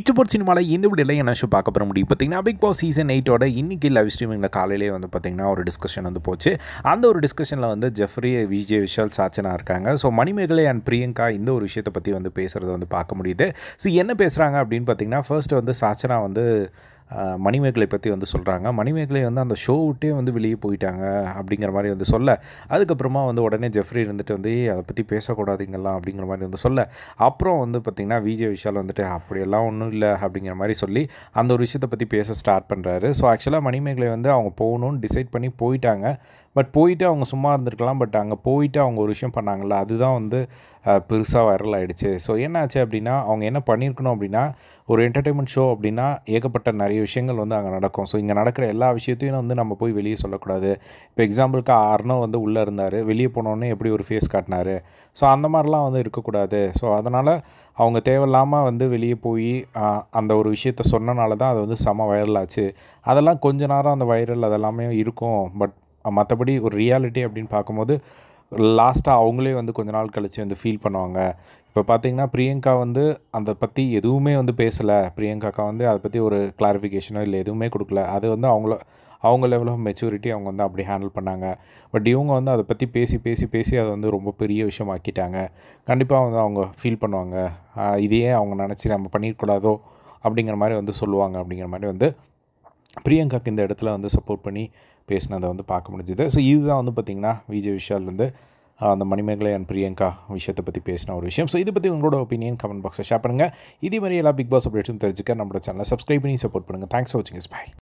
picture board சினிமாவில் இந்த வீடியோவில் என்ன ஷோ பார்க்க போகிற முடியும் பார்த்தீங்கன்னா பிக் பாஸ் சீசன் எயிட்டோட இன்னைக்கு லைவ் ஸ்ட்ரீமிங்கில் காலையிலே வந்து பார்த்தீங்கன்னா ஒரு டிஸ்கஷன் வந்து போச்சு அந்த ஒரு டிஸ்கஷனில் வந்து ஜெஃப்ரி விஜய் விஷால் சாச்சனா இருக்காங்க ஸோ மணிமேகலை அண்ட் பிரியங்கா இந்த ஒரு விஷயத்தை பற்றி வந்து பேசுகிறத வந்து பார்க்க முடியுது ஸோ என்ன பேசுகிறாங்க அப்படின்னு பார்த்தீங்கன்னா ஃபர்ஸ்ட் வந்து சாச்சனா வந்து அஹ், மணிமேகலை பற்றி வந்து சொல்கிறாங்க மணிமேகலை வந்து அந்த ஷோ விட்டே வந்து வெளியே போயிட்டாங்க அப்படிங்கிற மாதிரி வந்து சொல்ல அதுக்கப்புறமா வந்து உடனே ஜெஃப்ரி இருந்துட்டு வந்து "ஏய், அதை பற்றி பேசக்கூடாதுங்கலாம் அப்படிங்கிற மாதிரி வந்து சொல்ல அப்புறம் வந்து பார்த்திங்கன்னா விஜய் விஷால் வந்துட்டு அப்படியெல்லாம் ஒன்றும் இல்லை அப்படிங்கிற மாதிரி சொல்லி அந்த ஒரு விஷயத்தை பற்றி பேச ஸ்டார்ட் பண்ணுறாரு ஸோ ஆக்சுவலாக மணிமேகலை வந்து அவங்க போகணும்னு டிசைட் பண்ணி போயிட்டாங்க பட் போயிட்டு அவங்க சும்மா இருந்திருக்கலாம் பட் அங்கே போயிட்டு அவங்க ஒரு விஷயம் பண்ணாங்கல்ல அதுதான் வந்து பெருசாக வைரல் ஆகிடுச்சு ஸோ என்னாச்சு அப்படின்னா அவங்க என்ன பண்ணியிருக்கணும் அப்படின்னா ஒரு என்டர்டெயின்மெண்ட் ஷோ அப்படின்னா ஏகப்பட்ட நிறைய விஷயங்கள் வந்து அங்கே நடக்கும் ஸோ இங்கே நடக்கிற எல்லா விஷயத்தையும் வந்து நம்ம போய் வெளியே சொல்லக்கூடாது இப்போ எக்ஸாம்பிளுக்கு அர்ணவ் வந்து உள்ளே இருந்தார் வெளியே போனோடனே எப்படி ஒரு ஃபேஸ் காட்டினாரு ஸோ அந்த மாதிரிலாம் வந்து இருக்கக்கூடாது ஸோ அதனால் அவங்க தேவையில்லாமல் வந்து வெளியே போய் ஆஹ், அந்த ஒரு விஷயத்த சொன்னனால தான் அது வந்து செம வைரல் ஆச்சு அதெல்லாம் கொஞ்ச நேரம் அந்த வைரல் அதெல்லாமே இருக்கும் பட் மற்றபடி ஒரு ரியாலிட்டி அப்படின்னு பார்க்கும்போது லாஸ்ட்டாக அவங்களே வந்து கொஞ்ச நாள் கழித்து வந்து ஃபீல் பண்ணுவாங்க இப்போ பார்த்தீங்கன்னா பிரியங்கா வந்து அதை பற்றி எதுவுமே வந்து பேசலை பிரியங்காக்கா வந்து அதை பற்றி ஒரு கிளாரிஃபிகேஷனோ இல்லை எதுவுமே கொடுக்கல அது வந்து அவங்கள அவங்க லெவல் ஆஃப் மெச்சூரிட்டி அவங்க வந்து அப்படி ஹேண்டில் பண்ணாங்க பட் இவங்க வந்து அதை பற்றி பேசி பேசி பேசி அதை வந்து ரொம்ப பெரிய விஷயமாக்கிட்டாங்க கண்டிப்பாக வந்து அவங்க ஃபீல் பண்ணுவாங்க ஆஹ் இதையே அவங்க நினச்சி நம்ம பண்ணியிருக்கூடாதோ அப்படிங்கிற மாதிரி வந்து சொல்லுவாங்க அப்படிங்கிற மாதிரி வந்து பிரியங்காக்கு இந்த இடத்துல வந்து சப்போர்ட் பண்ணி பேசினதை வந்து பார்க்க முடிஞ்சுது ஸோ இதுதான் வந்து பார்த்திங்கன்னா விஜய் விஷால் வந்து ஆஹ், அந்த மணிமேகலை அண்ட் பிரியங்கா விஷயத்தை பற்றி பேசின ஒரு விஷயம் ஸோ இதை பற்றி உங்களோட ஒப்பீனியன் கமெண்ட் பாக்ஸில் ஷேர் பண்ணுங்கள் இதே மாதிரி எல்லா பிக் பாஸ் அப்டேட்ஸும் தெரிஞ்சுக்க நம்மளோட சேனலை சப்ஸ்கிரைப் பண்ணி சப்போர்ட் பண்ணுங்கள் தேங்க்ஸ் ஃபார் வாட்சிங் இஸ் பை